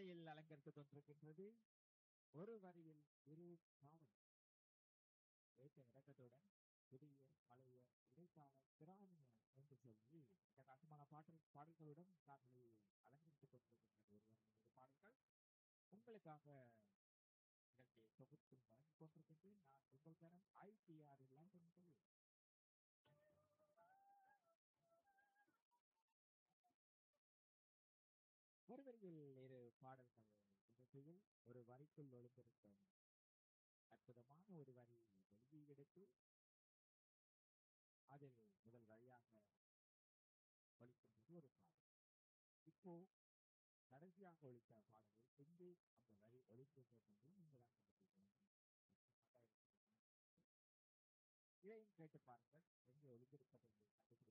காலையில் அலங்கரித்துக் கொண்டிருக்கின்றது ஒரு வரியில் இரு பாடல் ஏற்ற இறக்கத்துடன் புதிய பழைய இடைக்கால பிராணிய என்று சொல்லி பிரகாசமான பாடல் பாடல்களுடன் காலையை அலங்கரித்துக் கொண்டிருக்கின்றது ஒரு வரியில் இரு பாடல்கள் உங்களுக்காக நிகழ்ச்சியை தொகுத்து வழங்கிக் கொண்டிருக்கின்றேன் நான் உங்கள் தரம் ஐடிஆர் லண்டன் சொல்லி ஒரு வரியில் இரு பாடல்கள் நிகழ்ச்சியில் ஒரு வரிக்குள் ஒளிந்திருக்கும் அற்புதமான ஒரு வரி வெளியீடுத்து அதில் முதல் வரியாக ஒழிக்கின்றது ஒரு பாடல் இப்போ கடைசியாக ஒழித்த பாடலில் எங்கே அந்த வரி ஒழித்திருக்கிறது என்று நீங்கள் தான் கண்டுபிடிக்க வேண்டும் இதையும் கேட்டு பாருங்கள்